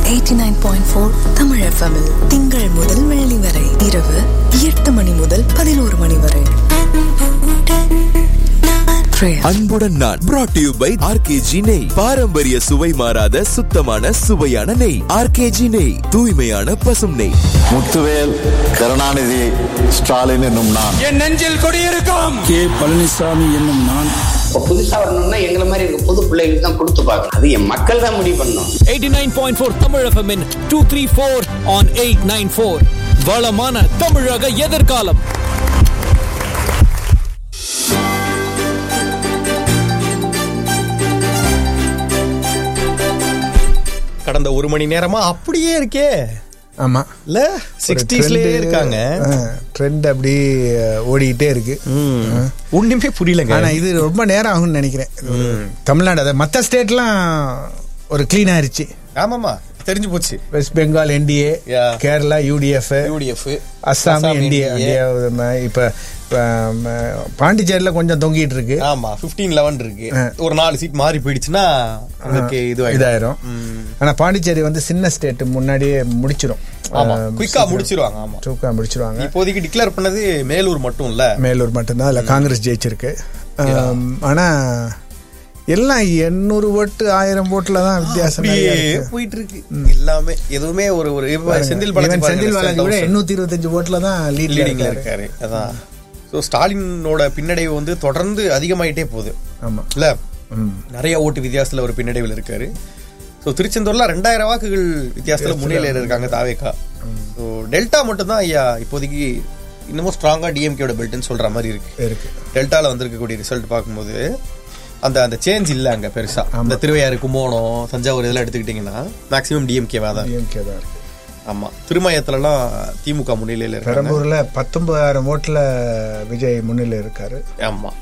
Eighty nine point four Tamil எஃப்எம்மில் திங்கள் முதல் வெள்ளி வரை இரவு எட்டு மணி முதல் பதினோரு மணி வரை Prayer. அன்புடன் நான் brought to you by R K G நெய் பாரம்பரிய சுவை மாறாத சுத்தமான சுவையான நெய் ஆர்கேஜி நெய் தூய்மையான பசும் நெய் முத்துவேல் கருணாநிதி ஸ்டாலின் என்னும் நான் என் நெஞ்சில் குடியிருக்கும் கே பழனிசாமி என்னும் நான் இப்போ புதுசா வரணும்னா எங்களை மாதிரி இருக்க புது பிள்ளைகளுக்கு தான் கொடுத்து பார்க்கணும் அது என் மக்கள் தான் முடிவு பண்ணணும் eighty nine point four Tamil F M two three four on eight nine four வளமான தமிழக எதிர்காலம் கடந்த ஒரு மணி நேரமா அப்படியே இருக்கே ஆமா இல்ல சிக்ஸ்டீஸ்லயே இருக்காங்க ட்ரெண்ட் அப்படி அஹ், ஓடிக்கிட்டே இருக்கு ஒண்ணுமே புரியலங்க ஆனா இது ரொம்ப நேரம் ஆகும்னு நினைக்கிறேன் தமிழ்நாடு அதை மற்ற ஸ்டேட்லாம் ஒரு க்ளீன் ஆயிருச்சு ஆமாமா தெரிஞ்சு போச்சு West Bengal N D A Yeah. Kerala U D F U D F Assam N D A இப்ப இப்ப, ம, பாண்டிச்சேரியில கொஞ்சம் தொங்கிட்டு இருக்கு ஆமா 15 லெவன் இருக்கு ஒரு நாலு சீட் மாறி போயிடுச்சுன்னா உங்களுக்கு இது இதாயிரும் ஆனா பாண்டிச்சேரி வந்து சின்ன ஸ்டேட் முன்னாடியே முடிச்சிரும் ஆமா குயிக்கா முடிச்சிருவாங்க ஆமா சூக்கா முடிச்சிருவாங்க இப்போதைக்கு டிக்ளேர் பண்ணது மேலூர் மட்டும் இல்ல மேலூர் மட்டும்தான் அதுல காங்கிரஸ் ஜெயிச்சிருக்கு ஆம், ஆனா எல்லாம் எண்ணூறு ஓட்டு ஆயிரம் ஓட்டுல தான் வித்தியாசம் அப்படியே நிறைய இருக்கு. போயிட்டு இருக்கு எல்லாமே எதுவுமே ஒரு ஒரு இப்ப செந்தில் பாலாஜி Even செந்தில் பாலாஜி கூட பாருங்க, எண்ணூத்தி இருபத்தஞ்சு ஓட்டுல தான் லீட்ல லீடிங்ல இருக்காரு இருக்காரு அதான் சோ ஸ்டாலினோட பின்னடைவு வந்து தொடர்ந்து அதிகமாயிட்டே போகுது ஆமா இல்ல நிறைய ஓட்டு வித்தியாசத்துல ஒரு பின்னடைவில் இருக்காரு ஸோ திருச்செந்தூர்ல ரெண்டாயிரம் வாக்குகள் வித்தியாசத்துல முன்னிலையில இருக்காங்க தாவேக்கா ஸோ டெல்டா மட்டும் தான் ஐயா இப்போதைக்கு இன்னமும் ஸ்ட்ராங்கா டிஎம்கேயோட பெல்ட்னு சொல்ற மாதிரி இருக்கு இருக்கு டெல்டால வந்திருக்கக்கூடிய ரிசல்ட் பார்க்கும்போது அந்த அந்த சேஞ்ச் இல்ல அங்க பெருசா அந்த திருவையாறு கும்போணம் தஞ்சாவூர் இதெல்லாம் எடுத்துக்கிட்டீங்கன்னா மேக்ஸிமம் டிஎம்கேவா தான் இருக்கு. டிஎம்கே தான் இருக்கு ஆமா திருமயத்துலலாம் திமுக முன்னிலையில இருக்காங்க பெரம்பூர்ல பத்தொன்பதாயிரம் ஓட்டுல விஜய் முன்னிலை இருக்காரு ஆமா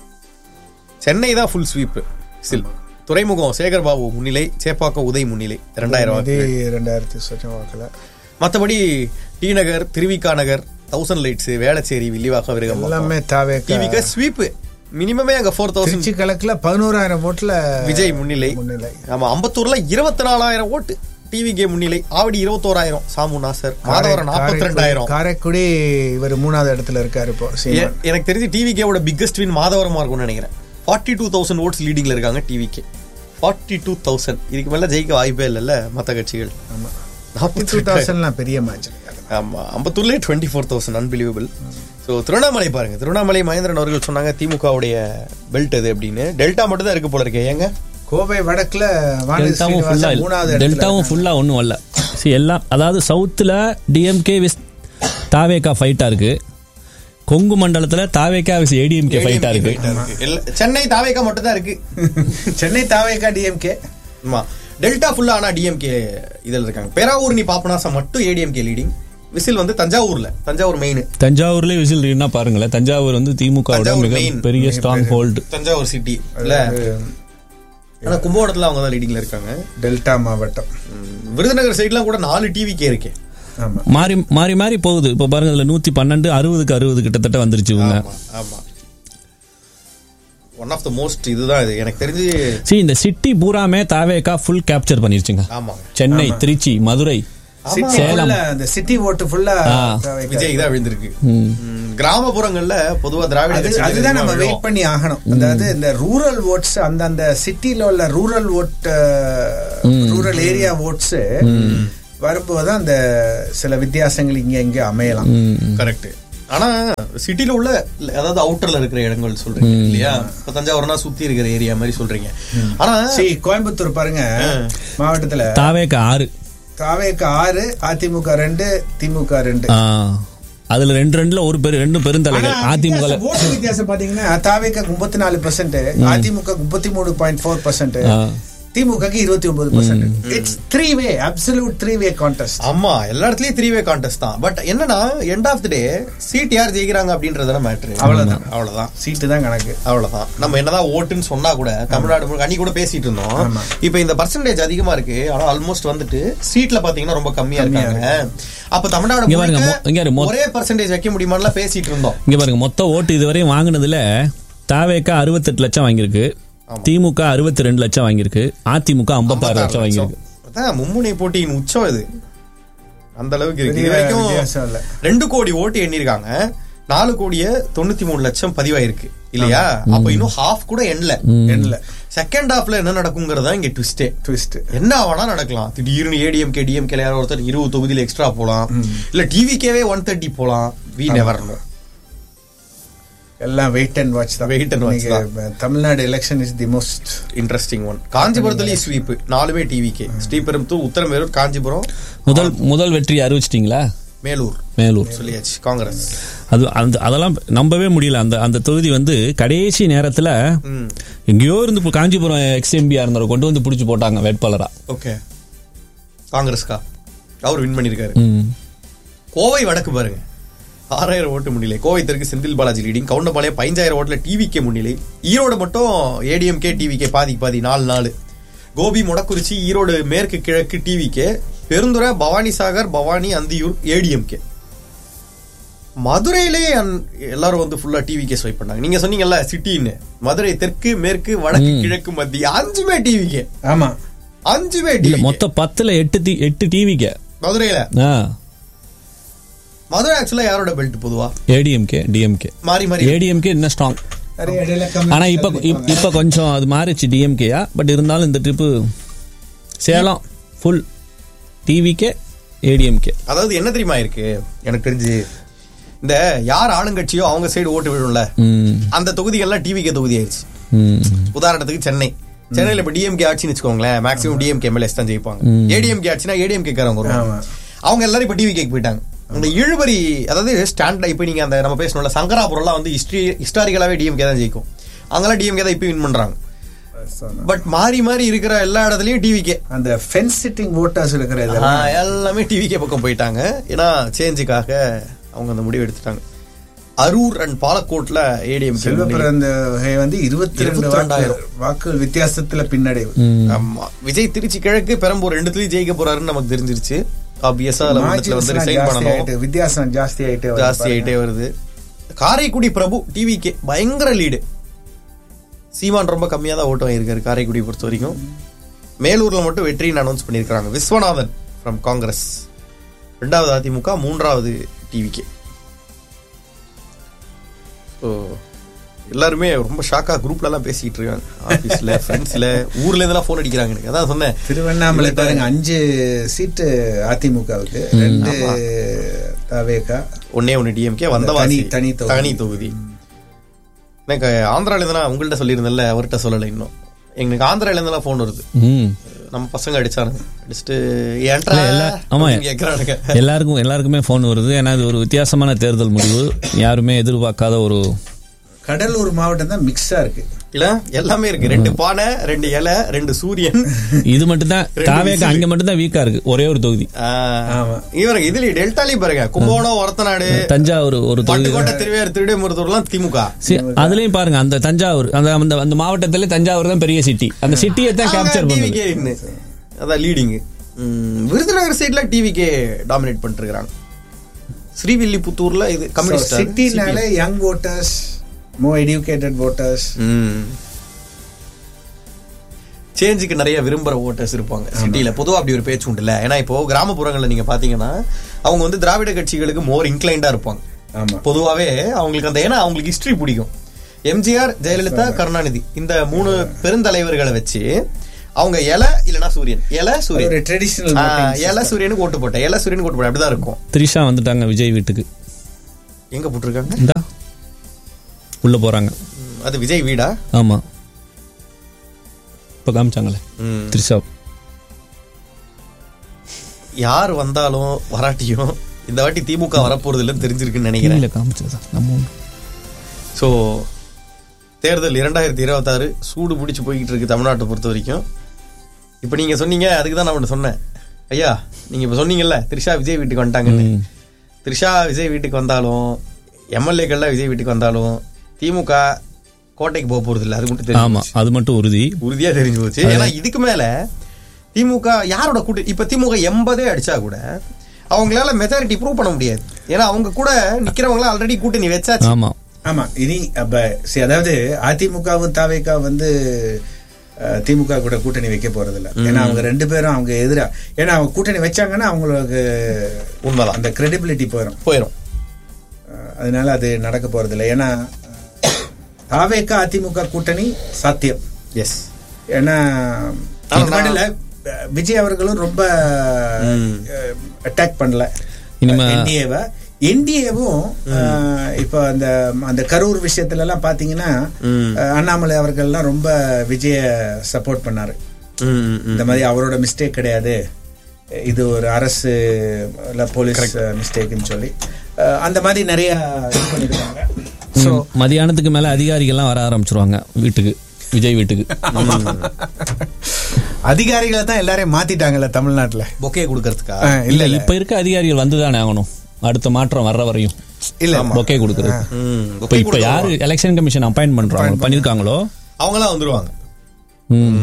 சென்னை தான் ஃபுல் ஸ்வீப் சில் துறைமுகம் சேகர் பாபு முன்னிலை சேப்பாக்கம் உதய் முன்னிலை ரெண்டாயிரம் இது வாக்கு ரெண்டாயிரத்தி சொச்சம் வாக்குல மத்தபடி T Nagar Thiruvika Nagar Thousand Lights Velachery Villivakkam Virugam எல்லாமே தாவே டிவிக்கு ஸ்வீப் மினிமமே அங்க ஃபோர் திருச்சி தௌசண்ட் கலக்குல பதினோராயிரம் ஓட்டுல விஜய் முன்னிலை முன்னிலை ஆமா அம்பத்தூர்ல இருபத்தி நாலாயிரம் ஓட்டு டிவி கே முன்னிலை ஆவடி இருபத்தோராயிரம் சாமு நாசர் மாதவரம் நாற்பத்தி ரெண்டாயிரம் காரைக்குடி இவர் மூணாவது இடத்துல இருக்காரு இப்போ சீமான். எனக்கு தெரிஞ்சு டிவி கேவோட பிக்கஸ்ட் வின் மாதவரமா இருக்கும்னு நினைக்கிறேன் ஃபார்ட்டி டூ தௌசண்ட் ஓட்ஸ் லீடிங்ல இருக்காங்க T V K forty two thousand இதுக்கு மேல ஜெயிக்க வாய்ப்பே இல்லைல்ல மத்த கட்சிகள் ஆமா நாற்பத்தி டூ ரெண்டாயிரம். தௌசண்ட்லாம் பெரிய மேட்ச் ஆமா அம்பத்தூர்லேயே twenty four thousand unbelievable so Tiruvannamalai பாருங்க திருவண்ணாமலை மகேந்திரன் அவர்கள் சொன்னாங்க திமுகவுடைய பெல்ட் அது அப்படின்னு டெல்டா மட்டும் தான் இருக்கு போல இருக்கே ஏங்க கோவை வடக்குல வானதி டெல்டாவும் ஃபுல்லா ஸ்ரீனிவாசன் மூணாவது இடத்துல டெல்டாவும் இருக்காங்க. ஃபுல்லா ஒன்றும் வரல சரி எல்லாம் அதாவது சவுத்துல டிஎம்கே விஸ் தாவேகா ஃபைட்டா இருக்கு கொங்கு மண்டலத்துல தாவேகா விஸ் ஏடிஎம்கே ஃபைட்டா இருக்கு எல்லா- சென்னை தாவேக்கா மட்டும் தான் இருக்கு சென்னை தாவேக்கா டிஎம்கே ஆமா டெல்டா ஃபுல்லா ஆனா டிஎம்கே இதுல இருக்காங்க பேராவூர் நீ பாப்பனாசம் மட்டும் ஏடிஎம்கே லீடிங் விசில் வந்து தஞ்சாவூர்ல தஞ்சாவூர் மெயின் தஞ்சாவூர்லயே விசில் இருக்குன்னா பாருங்களேன் தஞ்சாவூர் வந்து திமுகவோட தஞ்சாவூர் மிக main. பெரிய ஸ்ட்ராங் ஹோல்டு தஞ்சாவூர் சிட்டி இல்ல ஆனா கும்பகோணத்துல அவங்க தான் லீடிங்ல இருக்காங்க டெல்டா மாவட்டம் ம், விருதுநகர் சைட்லாம் கூட நாலு டிவிக்கே இருக்கே ஆமா மாறி மாறி மாறி போகுது இப்போ பாருங்க இதுல நூத்தி பன்னெண்டு அறுபதுக்கு அறுபது கிட்டத்தட்ட வந்துருச்சு இவங்க ஆமா ஆமா ஒன் ஆஃப் த மோஸ்ட் இதுதான் இது எனக்கு தெரிஞ்சு சரி இந்த சிட்டி பூராமே தாவேகா ஃபுல் கேப்சர் பண்ணிருச்சுங்க ஆமாங்க சென்னை திருச்சி மதுரை சிட்டி சேலம். ஃபுல்லா அந்த சிட்டி ஓட்டு ஃபுல்லா ஆ. தாவேக்கா. விஜய் தான் விழுந்திருக்கு ம். ம், கிராமப்புறங்கள்ல பொதுவா திராவிட அது கட்சிகள் அதுதான் நம்ம அதிகமா வெயிட் விழும். பண்ணி ஆகணும் அதாவது இந்த ரூரல் ஓட்ஸ் அந்த அந்த சிட்டில உள்ள rural vote rural area votes வரும்போது அந்த சில வித்தியாசங்கள் இங்க இங்க அமையலாம் கரெக்ட் ஆனா சிட்டில உள்ள அதாவது அவுட்டர்ல இருக்கிற இடங்கள் சொல்றீங்க இல்லையா இப்ப தஞ்சாவூர்னா சுத்தி இருக்கிற ஏரியா மாதிரி சொல்றீங்க ஆனா சரி கோயம்புத்தூர் பாருங்க மாவட்டத்துல தாவேகா ஆறு தாவேக்கு ஆறு அதிமுக ரெண்டு திமுக ரெண்டு ஆ. அதுல ரெண்டு ரெண்டுல ஒரு பெரு ரெண்டும் பெருந்தலைகள் அதிமுக வித்தியாசம், ஓட்டு வித்தியாசம் பாத்தீங்கன்னா தாவேக்கு முப்பத்தி நாலு பர்சன்ட் அதிமுக முப்பத்தி மூணு பாயிண்ட் ஃபோர் பர்சன்ட் ஆ. திமுகக்கு இருபத்தி ஒன்பது percent it's three way absolute three way contest ஆமா எல்லா இடத்துலயும் த்ரீ வே கான்டெஸ்ட் தான் பட் என்னன்னா end of the day seat யார் ஜெயிக்கிறாங்க அப்படின்றதான மேட்ரு அவ்வளவுதான். அவ்வளவுதான் சீட்டு தான் கணக்கு அவ்வளவுதான் நம்ம என்னதான் ஓட்டுன்னு சொன்னா கூட தமிழ்நாடு முழுக்க அன்னி கூட பேசிட்டு இருந்தோம் இப்ப இந்த பர்சன்டேஜ் அதிகமா இருக்கு ஆனா ஆல்மோஸ்ட் வந்துட்டு சீட்ல பாத்தீங்கன்னா ரொம்ப கம்மியா இருக்காங்க அப்ப தமிழ்நாடு இங்க பாருங்க, முழுக்க மொ- இங்க பாருங்க, மொ- ஒரே பர்சன்டேஜ் வைக்க முடியுமான்னு பேசிட்டு இருந்தோம் இங்க பாருங்க மொத்த ஓட்டு இதுவரையும் வாங்கினதுல தாவேக்கா அறுபத்தெட்டு லட்சம் வாங்கியிருக்கு திமுக அறுபத்தி ரெண்டு லட்சம் வாங்கியிருக்கு அதிமுக ஐம்பத்தாறு லட்சம் வாங்கியிருக்கு அதான் மும்முனை போட்டியின் உச்சம் இது அந்த அளவுக்கு இருக்கு இது பெரிய வரைக்கும் வித்தியாசம் இல்ல. ரெண்டு கோடி ஓட்டு எண்ணிருக்காங்க நாலு கோடியே தொண்ணூத்தி மூணு லட்சம் பதிவாயிருக்கு இல்லையா அப்ப இன்னும் ஹாஃப் கூட எண்ணல எண்ல செகண்ட் ஹாஃப்ல என்ன நடக்குங்கிறதா இங்க ட்விஸ்டே ட்விஸ்ட் என்ன வேணா நடக்கலாம் திடீர்னு ஏடிஎம்கே டிஎம்கே யாரோ ஒருத்தர் இருபது தொகுதியில எக்ஸ்ட்ரா போலாம் இல்ல டிவிக்கேவே ஒன் தேர்ட்டி போலாம் வி நெவர் நோ எல்லாம் வெயிட் அண்ட் வாட்ச் தான் Wait and watch இன்னைக்கு, Tamil Nadu election is the most interesting one காஞ்சிபுரத்துலயும் ஸ்வீப் நாலுமே டிவிக்கே ஸ்ரீபெரும்புத்தூர் உத்தரமேரூர் காஞ்சிபுரம் முதல் முதல் வெற்றி அறிவிச்சிட்டீங்களா மேலூர் மேலூர் சொல்லியாச்சு காங்கிரஸ் அது அந்த அதெல்லாம் நம்பவே முடியல அந்த அந்த தொகுதி வந்து கடைசி நேரத்துல ம் எங்கேயோ இருந்து இப்போ காஞ்சிபுரம் எக்ஸ்எம்பியா இருந்தவரை கொண்டு வந்து பிடிச்சி போட்டாங்க வேட்பாளரா ஓகே காங்கிரஸ்கா அவர் வின் பண்ணிருக்காரு ம். கோவை வடக்கு பாருங்க ஆறாயிரம் ஓட்டு முன்னிலை கோவை தெற்கு செந்தில் பாலாஜி லீடிங் கவுண்டபாளையம் பதினஞ்சாயிரம் ஓட்டுல டிவிகே முன்னிலை ஈரோடு மட்டும் ஏடிஎம்கே டிவிகே பாதி பாதி நாலு நாலு கோபி முடக்குறிச்சி ஈரோடு மேற்கு கிழக்கு டிவிகே பெருந்துறை பவானி சாகர் பவானி அந்தியூர் ஏடிஎம்கே மதுரையிலே அன்- எல்லாரும் வந்து ஃபுல்லா டிவிகே ஸ்வைப் பண்ணாங்க நீங்க சொன்னீங்கல்ல சிட்டின்னு மதுரை தெற்கு மேற்கு வடக்கு கிழக்கு மத்திய அஞ்சுமே டிவிகே ஆமா அஞ்சுமே இல்ல டிவிகே மொத்தம் பத்துல எட்டு தி- எட்டு டிவிக்கு மதுரையில ஆ மதுரை ஆக்சுவலா யாரோட பெல்ட் பொதுவா ஏடிஎம்கே டிஎம்கே மாறி மாறி ஏடிஎம்கே இன்னும் ஸ்ட்ராங் நிறைய இடையில ஆனா இப்ப இப்- இப்ப கொஞ்சம் அது மாறிச்சு டிஎம்கேயா பட் இருந்தாலும் இந்த trip Salem full T V K A D M K அதாவது என்ன தெரியுமா இருக்கு எனக்கு தெரிஞ்சு இந்த யார் ஆளுங்கட்சியோ அவங்க சைடு ஓட்டு விழும்ல ம் அந்த தொகுதிகள்லாம் டிவிகே தொகுதி ஆயிடுச்சு ம் உதாரணத்துக்கு சென்னை சென்னையில இப்ப டிஎம்கே ஆட்சின்னு வச்சுக்கோங்களேன் மேக்ஸிமம் டிஎம்கே எம்எல்ஏஸ் தான் ஜெயிப்பாங்க ஏடிஎம்கே ஆட்சினா ஏடிஎம்கே காரங்க வருவாங்க ஆமா. அவங்க எல்லாரும் இப்ப டிவிகேக்கு போயிட்டாங்க இந்த இழுபறி அதாவது ஸ்டாண்ட் இப்ப நீங்க அந்த நம்ம பேசணும்ல சங்கராபுரம்லாம் வந்து ஹிஸ்டரி ஹிஸ்டாரிக்கலாவே டிஎம்கே தான் ஜெயிக்கும் அங்கெல்லாம் டிஎம்கே தான் இப்ப வின் பண்றாங்க பட் மாறி மாறி இருக்கிற எல்லா இடத்துலயும் டிவிகே அந்த ஃபென்ஸ் சிட்டிங் ஓட்டர்ஸ் இருக்கிற இதெல்லாம் எல்லாமே டிவிகே பக்கம் போயிட்டாங்க ஏன்னா சேஞ்சுக்காக அவங்க அந்த முடிவு எடுத்துட்டாங்க அரூர் அண்ட் பாலக்கோட்ல ஏடிஎம் செல்வப்பிறந்த வந்து இருபத்தி ரெண்டு 22,000. வாக்குகள் வித்தியாசத்துல பின்னடைவு ஆமா விஜய் திருச்சி கிழக்கு பெரம்பூர் ரெண்டுத்துலயும் ஜெயிக்க போறாருன்னு நமக்கு தெரிஞ்சிருச்சு ஆப்வியஸா லெவன்த்ல வந்து Margins ரிசைன் ஜாஸ்தி பண்ணணும் ஆயிட்டு, வித்தியாசம் ஜாஸ்தி ஆயிட்டே வருது ஜாஸ்தி ஆயிட்டே வருது காரைக்குடி பிரபு டிவிகே பயங்கர லீடு சீமான் ரொம்ப கம்மியா தான் ஓட்டு வாங்கியிருக்காரு காரைக்குடி பொறுத்த வரைக்கும் மேலூர்ல மட்டும் வெற்றின்னு அனௌன்ஸ் பண்ணியிருக்காங்க விஸ்வநாதன் ஃப்ரம் காங்கிரஸ் ரெண்டாவது அதிமுக மூன்றாவது டிவிகே ஸோ எல்லாருமே ரொம்ப ஷாக்கா குரூப்ல எல்லாம் பேசிட்டு இருக்காங்க ஆபீஸ்ல ஃப்ரெண்ட்ஸ்ல ஊர்ல இருந்தெல்லாம் ஃபோன் அடிக்கிறாங்க எனக்கு அதான் சொன்னேன் திருவண்ணாமலை பாருங்க அஞ்சு சீட்டு அதிமுகவுக்கு ரெண்டு தவேகா ஒன்னே ஒன்னு டிஎம்கே வந்த தனி- தனி தொகுதி. தனி தொகுதி எனக்கு ஆந்திரால இருந்தா உங்கள்ட்ட சொல்லியிருந்தேன்ல அவர்கிட்ட சொல்லலை இன்னும் எங்களுக்கு ஆந்திரால இருந்தெல்லாம் ஃபோன் வருது ம் நம்ம பசங்க அடிச்சானுங்க அடிச்சுட்டு ஏன்டா இல்ல, எல்லா- ஆமா. அப்படின்னு கேக்குறானுங்க எல்லாருக்கும் எல்லாருக்குமே ஃபோன் வருது ஏன்னா இது ஒரு வித்தியாசமான தேர்தல் முடிவு யாருமே எதிர்பார்க்காத ஒரு கடலூர் மாவட்டம் தான் மிக்ஸா இருக்கு இல்ல எல்லாமே இருக்கு ரெண்டு பானை ரெண்டு இலை ரெண்டு சூரியன் இது மட்டும் தான் ரெண்டு தாவேக்கு விசில். அங்க மட்டும் தான் வீக்கா இருக்கு ஒரே ஒரு தொகுதி ஆ, ஆமா. இவருங்க இதுல டெல்டாலயும் பாருங்க கும்பகோணம் ஒரத்தநாடு தஞ்சாவூர் ஒரு தொகுதி பட்டுக்கோட்டை திருவையாறு திருவிடைமுருத்தூர்லாம் திமுக சி- அதுலயும் பாருங்க அந்த தஞ்சாவூர் அந்த அந்த அந்த மாவட்டத்துல தஞ்சாவூர் தான் பெரிய சிட்டி அந்த சிட்டியை தான் கேப்சர் பண்ணுது டிவிகே அதான் லீடிங் விருதுநகர் சைடுல டிவிகே டாமினேட் பண்ணிட்டு இருக்காங்க ஸ்ரீவில்லிபுத்தூர்ல இது கம்யூனிஸ்ட் சிட்டினால யங் ஓட்டர்ஸ் மோ எடியூகேட்டட் ஓட்டர்ஸ் சேஞ்சுக்கு நிறைய விரும்புற ஓட்டர்ஸ் இருப்பாங்க சிட்டில பொதுவா அப்படி ஒரு பேச்சு உண்டுல ஏன்னா இப்போ கிராமப்புறங்கள்ல நீங்க பாத்தீங்கன்னா அவங்க வந்து திராவிட கட்சிகளுக்கு மோர் இன்க்ளைண்டா இருப்பாங்க ஆமா பொதுவாவே அவங்களுக்கு அந்த ஏன்னா அவங்களுக்கு ஹிஸ்டரி பிடிக்கும் எம்ஜிஆர் ஜெயலலிதா கருணாநிதி இந்த மூணு பெருந்தலைவர்களை வச்சு அவங்க இலை இல்லனா சூரியன் இலை ஒரு சூரியன் ட்ரெடிஷனல் ஆ, இலை சூரியனுக்கு ஓட்டு போட்டேன் இலை சூரியனுக்கு ஓட்டு போட்டேன் அப்படிதான் இருக்கும் த்ரிஷா வந்துட்டாங்க விஜய் வீட்டுக்கு எங்க போட்டிருக்காங்க இந்தா உள்ள போறாங்க ம், அது விஜய் வீடா ஆமா இப்ப காமிச்சாங்களே ம். த்ரிஷா யார் வந்தாலும் வராட்டியும் இந்த வாட்டி திமுக வரப்போறது இல்லைன்னு தெரிஞ்சிருக்குன்னு நினைக்கிறேன் இல்ல காமிச்சதா நம்ம ஊர். ஸோ தேர்தல் இரண்டாயிரத்தி இருபத்தாறு சூடு பிடிச்சி போய்கிட்டு இருக்கு தமிழ்நாட்டை பொறுத்த வரைக்கும் இப்போ நீங்க சொன்னீங்க அதுக்கு தான் நான் ஒன்று சொன்னேன் ஐயா நீங்க இப்போ சொன்னீங்கல்ல த்ரிஷா விஜய் வீட்டுக்கு வந்துட்டாங்கன்னு ம். த்ரிஷா விஜய் வீட்டுக்கு வந்தாலும் எம்எல்ஏக்கள்லாம் விஜய் வீட்டுக்கு வந்தாலும் திமுக கோட்டைக்கு போக போறது இல்லை அது மட்டும் தெரியும் ஆமா அது மட்டும் உறுதி உறுதியா தெரிஞ்சு போச்சு ஏன்னா இதுக்கு மேல திமுக யாரோட கூட்டு இப்ப திமுக எண்பதே அடிச்சா கூட அவங்களால மெஜாரிட்டி ப்ரூவ் பண்ண முடியாது ஏன்னா அவங்க கூட நிக்கிறவங்கள ஆல்ரெடி கூட்டணி வச்சாச்சு ஆமா ஆமா இனி அப்ப சரி, அதாவது அதிமுகவும் தாவேக்கா வந்து அஹ், திமுக கூட கூட்டணி வைக்க போறதில்ல ஏன்னா அவங்க ரெண்டு பேரும் அவங்க எதிரா ஏன்னா அவங்க கூட்டணி வச்சாங்கன்னா அவங்களுக்கு உண்மைதான். அந்த கிரெடிபிலிட்டி போயிடும் போயிடும் அஹ், அதனால அது நடக்க போறதில்ல ஏன்னா தாவேக்க அதிமுக கூட்டணி சாத்தியம் எஸ் ஏன்னா ஆனா இது மட்டும் இல்ல, அஹ், விஜய் அவர்களும் ரொம்ப அட்டாக் பண்ணல இனிமே- என்டிஏவை என்டிஏவும் இப்போ அந்த அந்த கரூர் விஷயத்துல எல்லாம் பாத்தீங்கன்னா அஹ், அண்ணாமலை அவர்கள்லாம் ரொம்ப விஜய சப்போர்ட் பண்ணாரு இந்த மாதிரி அவரோட மிஸ்டேக் கிடையாது இது ஒரு அரசு இல்ல போலீஸ் மிஸ்டேக்னு சொல்லி அஹ், அந்த மாதிரி நிறைய இது பண்ணிருக்காங்க ஸோ மதியானத்துக்கு மேல அதிகாரிகள்லாம் வர ஆரம்பிச்சிருவாங்க வீட்டுக்கு விஜய் வீட்டுக்கு அதிகாரிகளை தான் எல்லாரையும் மாத்திட்டாங்கல்ல தமிழ்நாட்டுல பொக்கே கொடுக்கறதுக்கா அஹ், இல்ல இப்ப இருக்க அதிகாரிகள் வந்துதானே ஆகணும் அடுத்த மாற்றம் வர்ற வரையும் இல்ல பொக்கே கொடுக்குறது ம், இப்ப bouquet இப்ப யாரு எலெக்ஷன் கமிஷன் அப்பாயிண்ட் பண்றாங்க பண்ணிருக்காங்களோ அவங்களாம் வந்துருவாங்க ம்.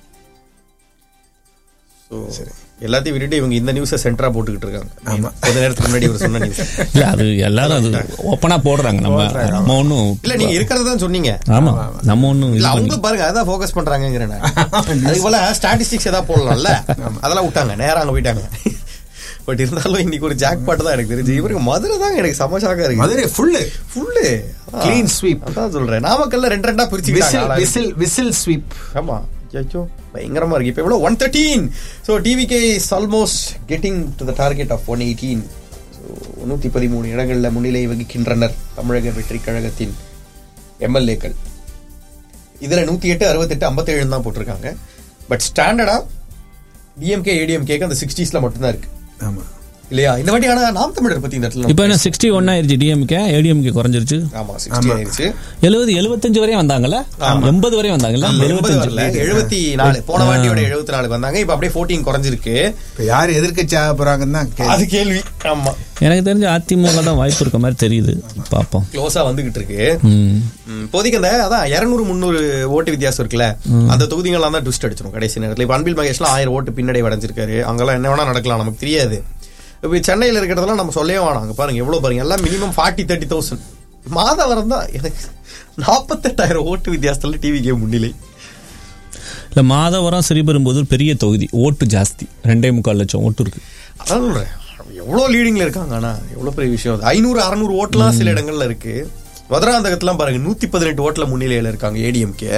So, எல்லாத்தையும் விட்டுட்டு இவங்க இந்த நியூஸை சென்டரா போட்டுக்கிட்டு இருக்காங்க கொஞ்ச நேரத்துக்கு முன்னாடி இவர் சொன்ன நியூஸ் இல்ல அது எல்லாரும் அது ஓப்பனா போடுறாங்க நம்ம நம்ம ஒன்னும் இல்ல நீங்க இருக்கிறதா சொன்னீங்க ஆமா நம்ம ஒன்னும் இல்ல இது பண்ணி- அவங்களும் பாருங்க அதான் ஃபோக்கஸ் பண்றாங்கிறேன் நான். அதுக்கு போல ஸ்டாட்டிஸ்டிக்ஸ் ஏதாவது போடலாம்ல அதெல்லாம் விட்டாங்க நேரா அங்க போயிட்டாங்க பட் இருந்தாலும் இன்னைக்கு ஒரு ஜாக் பாட்டு தான் எனக்கு தெரிஞ்சு இவருக்கு மதுரை தான் எனக்கு சமஷாக இருக்கு Madurai full full Clean sweep. அதான் சொல்றேன் நாமக்கல்ல ரெண்டு ரெண்டா விசில் பிரிச்சு விசில் விசில் ஸ்வீப் ஆமா ஐயோ பயங்கரமா இருக்கு இப்போ எவ்வளோ one thirteen so T V K is almost getting to the target of one eighteen so நூற்றி பதிமூணு இடங்களில் முன்னிலை வகிக்கின்றனர் தமிழக வெற்றி கழகத்தின் எம்எல்ஏக்கள் இதில் நூற்றி எட்டு அறுபத்தெட்டு ஐம்பத்தேழு தான் போட்டிருக்காங்க பட் ஸ்டாண்டர்டா டிஎம்கே ஏடிஎம்கேக்கு அந்த சிக்ஸ்டீஸில் மட்டும்தான் இருக்கு ஆமா இல்லையா இந்த வாட்டி ஆனால் நாம் தமிழர் பற்றி இந்த இடத்துல இப்ப என்ன சிக்ஸ்டி ஒன் ஆயிருச்சு டிஎம்கே ஏடிஎம்கே குறைஞ்சிருச்சு ஆமா சிக்ஸ்டி ஆயிருச்சு எழுபது எழுபத்தஞ்சு வரையும் வந்தாங்கல்ல எண்பது வரையும் வந்தாங்கல்ல எண்பது வரல எழுபத்தஞ்சு எழுபத்தி நாலு போன வாட்டியோட எழுபத்தி நாலுக்கு வந்தாங்க இப்போ அப்படியே ஃபோர்டீன் குறைஞ்சிருக்கு இப்ப யார் எதிர்க்கட்சி ஆக போறாங்கன்னு தான் கேள்வி. அது கேள்வி ஆமா எனக்கு தெரிஞ்ச அதிமுக தான் வாய்ப்பு இருக்க மாதிரி தெரியுது பாப்போம் க்ளோஸா வந்துகிட்டு இருக்கு ம். ம், இப்போதைக்கு அந்த அதான் இருநூறு முந்நூறு ஓட்டு வித்தியாசம் இருக்குல்ல அந்த தொகுதிகள்லாம் தான் ட்விஸ்ட் அடிச்சிடும் கடைசி நேரத்தில் இப்போ அன்பில் மகேஷ்லாம் ஆயிரம் ஓட்டு பின்னடை அடைஞ்சிருக்காரு அங்கெல்லாம் என்ன வேணா நடக்கலாம் நமக்கு தெரியாது இப்போ சென்னையில் இருக்கிறதெல்லாம் நம்ம சொல்லவே வேணாம் அங்க பாருங்க எவ்வளவு பாருங்க எல்லாம் minimum forty thirty thousand Madhavaram தான் எனக்கு நாற்பத்தெட்டாயிரம் ஓட்டு வித்தியாசத்துல டிவி கேம் முன்னிலை இல்ல மாதவரம் ஸ்ரீபெரும்புதூர் பெரிய தொகுதி ஓட்டு ஜாஸ்தி ரெண்டே முக்கால் லட்சம் ஓட்டு இருக்கு அதான் சொல்றேன் எவ்வளோ லீடிங்ல இருக்காங்க ஆனா எவ்வளவு பெரிய விஷயம் அது ஐநூறு அறநூறு ஓட்டுலாம் சில இடங்கள்ல இருக்கு மதுராந்தகத்துலாம் பாருங்க நூத்தி பதினெட்டு ஓட்டுல முன்னிலையில இருக்காங்க ஏடிஎம்கே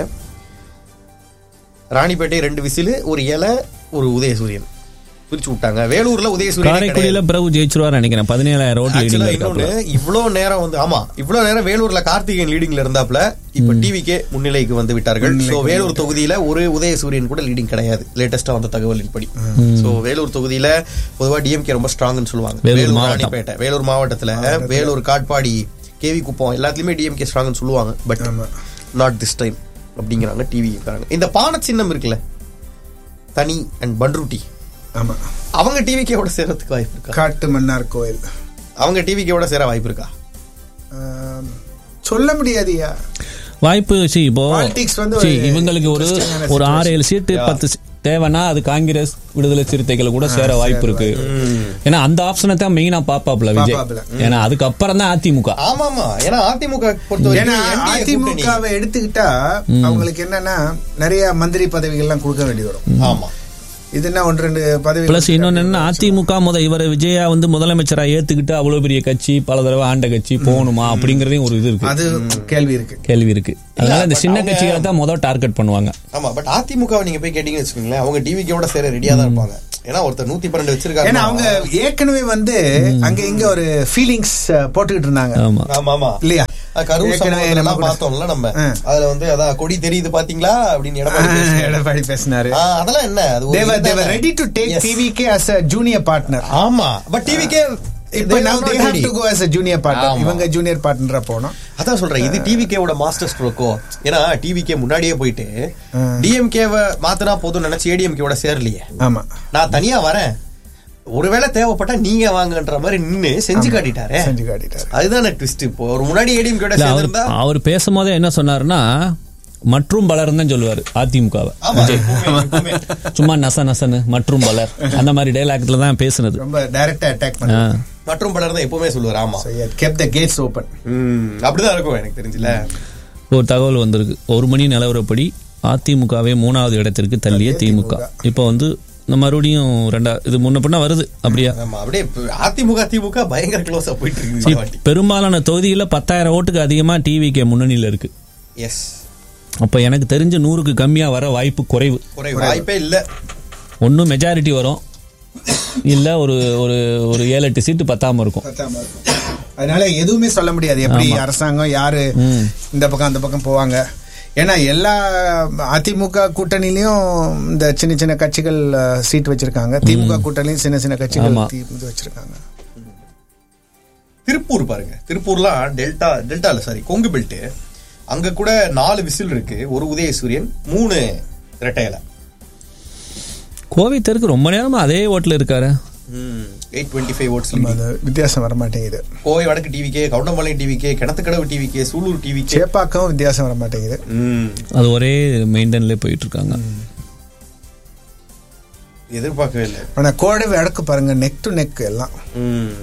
ராணிப்பேட்டை ரெண்டு விசிலு ஒரு இலை ஒரு உதயசூரியன் பிரிச்சு விட்டாங்க வேலூர்ல உதயசூரியன் காரைக்குடியில பிரபு ஜெயிச்சிருவார் நினைக்கிறேன் பதினேழாயிரம் ஓட்டு ஆக்சுவலா லீடிங்ல இன்னொன்னு இருக்காப்ல இவ்வளவு நேரம் வந்து ஆமா இவ்வளவு நேரம் வேலூர்ல கார்த்திகேயன் லீடிங்ல இருந்தாப்ல இப்ப டிவிக்கே முன்னிலைக்கு வந்து விட்டார்கள் சோ வேலூர் தொகுதியில ஒரு உதயசூரியன் கூட லீடிங் கிடையாது லேட்டஸ்டா வந்த தகவலின்படி சோ வேலூர் தொகுதியில பொதுவா டிஎம்கே ரொம்ப ஸ்ட்ராங்னு சொல்லுவாங்க வேலூர் வேலூர் மாவட்டம். ராணிப்பேட்டை வேலூர் மாவட்டத்துல வேலூர் காட்பாடி கேவி குப்பம் எல்லாத்துலயுமே டிஎம்கே ஸ்ட்ராங்னு சொல்லுவாங்க பட் நாட் திஸ் டைம் அப்படிங்கிறாங்க டிவி இந்த பானை சின்னம் இருக்குல்ல தனி அண்ட் பன்ருட்டி ஆமா அவங்க டிவிக்கேவோட சேர்றதுக்கு வாய்ப்பு இருக்கா காட்டு மன்னார் கோயில் அவங்க டிவிக்கேவோட சேர வாய்ப்பு இருக்கா ஆம், சொல்ல முடியாதுயா வாய்ப்பு see, இப்போ Politics வந்து see, ஒரு இவங்களுக்கு ஒரு interesting-ஆன ஒரு ஆறு ஏழு சீட்டு பத்து சி- தேவைன்னா அது காங்கிரஸ் விடுதலை சிறுத்தைகளை கூட சேர வாய்ப்பு இருக்கு ஏன்னா அந்த ஆப்ஷனை தான் மெயினா பாப்பாப்ல விஜய் பாப்பாப்ல. ஏன்னா அதுக்கப்புறம் தான் அதிமுக ஆமா ஆமா ஏன்னா அதிமுக பொறுத்த ஏன்னா வரைக்கும் NDA கூட்டணி. அதிமுகவை எடுத்துக்கிட்டா அவங்களுக்கு என்னன்னா நிறைய மந்திரி பதவிகள்லாம் கொடுக்க வேண்டி வரும் ஆமா இது என்ன ஒன்று ரெண்டு பதவி பிளஸ் இன்னொன்னு என்ன அதிமுக முத இவரை விஜயா வந்து முதலமைச்சரா ஏத்துக்கிட்டு அவ்வளவு பெரிய கட்சி பல தடவை ஆண்ட கட்சி போகணுமா அப்படிங்கறதையும் ஒரு இது இருக்கு அது கேள்வி இருக்கு கேள்வி இருக்கு அதனால இந்த but சின்ன அவங்க- கட்சிகளை தான் முதல் டார்கெட் பண்ணுவாங்க ஆமா பட் அதிமுக நீங்க போய் கேட்டீங்கன்னு வச்சுக்கோங்களேன் அவங்க டிவிக்கோட சேர ரெடியா தான் இருப்பாங்க ஏன்னா ஒருத்தர் நூத்தி பன்னெண்டு வச்சிருக்காங்க ஏன்னா அவங்க ஏற்கனவே வந்து அங்க இங்க ஒரு ஃபீலிங்ஸ் போட்டுக்கிட்டு இருந்தாங்க ஆமா ஆமா ஆமா இல்லையா அஹ் கரூர் ஏற்கனவே சம்பவத்துல நம்ம எல்லாம் கூட- பார்த்தோம்ல நம்ம ஆ. அதுல வந்து அதான் கொடி தெரியுது பாத்தீங்களா அப்படின்னு எடப்பாடி பேசினாரு. எடப்பாடி பேசினாரு ஆ, அதெல்லாம் என்ன அது ஒரு தேவர் இதுதானே. Thevar ready to take Yes. T V K as a junior partner ஆமா பட் டிவிக்கே இப்ப now they have to go as a junior partner ஆமா. இவங்க ஜூனியர் பார்ட்னரா போனோம் அதான் சொல்றேன் இது டிவிகேவோட மாஸ்டர் ஸ்ட்ரோக்கோ ஏன்னா டிவிகே முன்னாடியே போயிட்டு டிஎம்கேவை மாத்தினா போதும் நினைச்சு ஏடிஎம்கேவோட சேரலையே ஆமா நான் தனியா வரேன் ஒருவேளை தேவைப்பட்டா நீங்க வாங்கன்ற மாதிரி நின்னு செஞ்சு காட்டிட்டாரே செஞ்சு காட்டிட்டாரு அதுதானே ட்விஸ்ட் இப்போ ஒரு முன்னாடி ஏடிஎம்கேவோட இல்ல, அவர் சேர்ந்திருந்தா அவர் பேசும்போதே என்ன சொன்னாருன்னா மற்றும் பலர் தான் சொல்லுவாரு அதிமுகவை ஆமா, எப்பவுமே, எப்பவுமே. சும்மா நச நசன்னு மற்றும் பலர் அந்த மாதிரி டைலாக்ல தான் பேசுனது ரொம்ப டைரக்டா அட்டாக் ஆ. பண்ணாரு மற்றும் பலர் தான் எப்பவுமே சொல்லுவார் ஆமா So, he had kept the gates open ம், அப்படிதான் இருக்கும் எனக்கு தெரிஞ்சுல ஒரு தகவல் வந்திருக்கு ஒரு மணி நிலவரப்படி அதிமுகவே மூணாவது இடத்திற்கு தள்ளிய திமுக இப்போ வந்து இந்த மறுபடியும் ரெண்டா இது முன்ன பின்ன வருது அப்படியா ஆமா அப்படியே இப்ப அதிமுக திமுக பயங்கர க்ளோஸா போயிட்டு இருக்கு இந்த வாட்டி பெரும்பாலான தொகுதிகளில் பத்தாயிரம் ஓட்டுக்கு அதிகமா டிவிகே முன்னணியில் இருக்கு எஸ் அப்போ எனக்கு தெரிஞ்ச நூறுக்கு கம்மியா வர வாய்ப்பு குறைவு குறை வாய்ப்பே இல்ல ஒன்றும் மெஜாரிட்டி வரும் இல்ல ஒரு ஒரு ஒரு ஏழு எட்டு சீட்டு பத்தாம இருக்கும் பத்தாம இருக்கும். அதனால எதுவுமே சொல்ல முடியாது எப்படி அரசாங்கம் யாரு இந்த பக்கம் அந்த பக்கம் போவாங்க ஏன்னா எல்லா அதிமுக கூட்டணியிலயும் இந்த சின்ன சின்ன கட்சிகள் சீட் வச்சிருக்காங்க திமுக கூட்டணியும் சின்ன சின்ன கட்சிகள் ஆமா. தி- இது வச்சிருக்காங்க திருப்பூர் பாருங்க திருப்பூர்லாம் டெல்டா டெல்டா இல்ல சாரி கொங்கு பெல்ட் அங்க கூட நாலு விசில் இருக்கு ஒரு உதயசூரியன் மூணு இரட்டையில கோவை தெருக்கு ரொம்ப நேரமா அதே ஓட்டுல இருக்காரு எயிட் டுவெண்ட்டி ஃபைவ் ஓட்ஸ் அந்த வித்தியாசம் வர மாட்டேங்குது கோவை வடக்கு டிவிக்கே கவுண்டம்பாளையம் டிவிக்கே கிணத்துக்கடவு டிவிக்கே சூலூர் டிவிக்கே சேப்பாக்கம் வித்தியாசம் வர மாட்டேங்குது அது ஒரே மெயின்டைன்ல போயிட்டு இருக்காங்க எதிர்பார்க்கவே இல்லை ஆனா கோடை வடக்கு பாருங்க நெக் டு நெக் எல்லாம் ம்.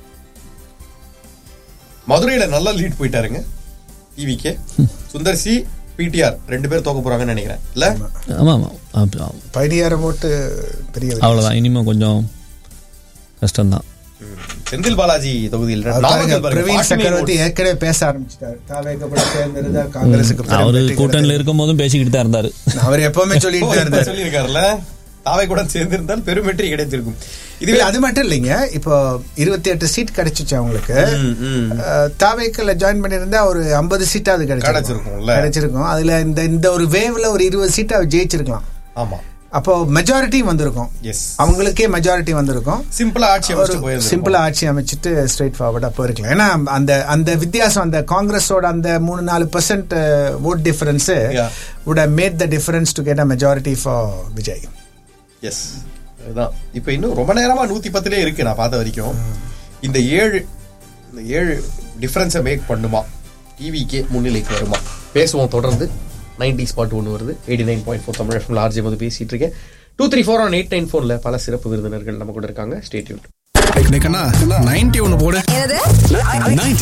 மதுரையில நல்லா லீட் போயிட்டாருங்க டிவிக்கே சுந்தர் சி பிடிஆர் ரெண்டு பேர் தோக்க போறாங்கன்னு நினைக்கிறேன் இல்ல ஆமா ஆமா அப்ப- ஆ- பதினாயிரம் ஓட்டு பெரிய வித்தியாசம். அவ்வளவுதான் இனிமே கொஞ்சம் கஷ்டம்தான் செந்தில் பாலாஜி தொகுதியில் அவர் பாருங்க, நாமக்கல் பாருங்க, பிரவீன் 49 சக்கரவர்த்தி votes. ஏற்கனவே பேச ஆரம்பிச்சிட்டாரு தாவேக கூட சேர்ந்திருந்தா காங்கிரசுக்கு பெரும் அவரு வெற்றி கூட்டணியில கிடைத்தது. இருக்கும் போதும் பேசிக்கிட்டு தான் இருந்தாரு அவர் எப்பவுமே ஓ, சொல்லிட்டு தான் இப்ப இருந்தாரு சொல்லியிருக்காருல்ல தாவை கூட சேர்ந்திருந்தால் பெரும் வெற்றி கிடைத்திருக்கும் இதுல இதுல அது மட்டும் இல்லைங்க இப்போ இருபத்தி எட்டு சீட் கிடைச்சிச்சு அவங்களுக்கு ம், ம். தாவேக்கல்ல ஜாயின் பண்ணியிருந்தா ஒரு ஐம்பது சீட்டாவது கிடைச்சிருக்கும் கிடைச்சிருக்கும்ல. கிடைச்சிருக்கும் அதுல இந்த இந்த ஒரு வேவ்ல ஒரு இருபது சீட் அவர் ஜெயிச்சிருக்கலாம் ஆமா அப்போ மெஜாரிட்டி வந்திருக்கும் எஸ் அவங்களுக்கே மெஜாரிட்டி வந்திருக்கும் சிம்பிளா ஆட்சி ஒரு அமைச்சு போயிருந்தோம் சிம்பிளா ஆட்சி அமைச்சிட்டு ஸ்ட்ரைட் ஃபார்வர்டா போயிருக்கலாம் ஏன்னா அந்த அந்த வித்தியாசம் அந்த காங்கிரஸோட அந்த மூணு நாலு percent vote difference Yeah. would have made the difference to get a majority for Vijay yes அதுதான் இப்போ இன்னும் ரொம்ப நேரமா நூத்தி பத்துலயே இருக்கு நான் பார்த்த வரைக்கும் இந்த ஏழு இந்த ஏழு டிஃபரன்ஸை மேக் பண்ணுமா டிவிக்கே முன்னிலைக்கு வருமா பேசுவோம் தொடர்ந்து நைன்டி ஸ்பாட் ஒன்று வருது eighty nine point four Tamil எஃப்எம்ல ஆர்ஜே வந்து பேசிட்டு இருக்கேன் two three four on eight nine ஃபோர்ல பல சிறப்பு விருந்தினர்கள் நம்ம கூட இருக்காங்க ஸ்டேட்யூட் நைன்டி ஒன்னு போடு என்னது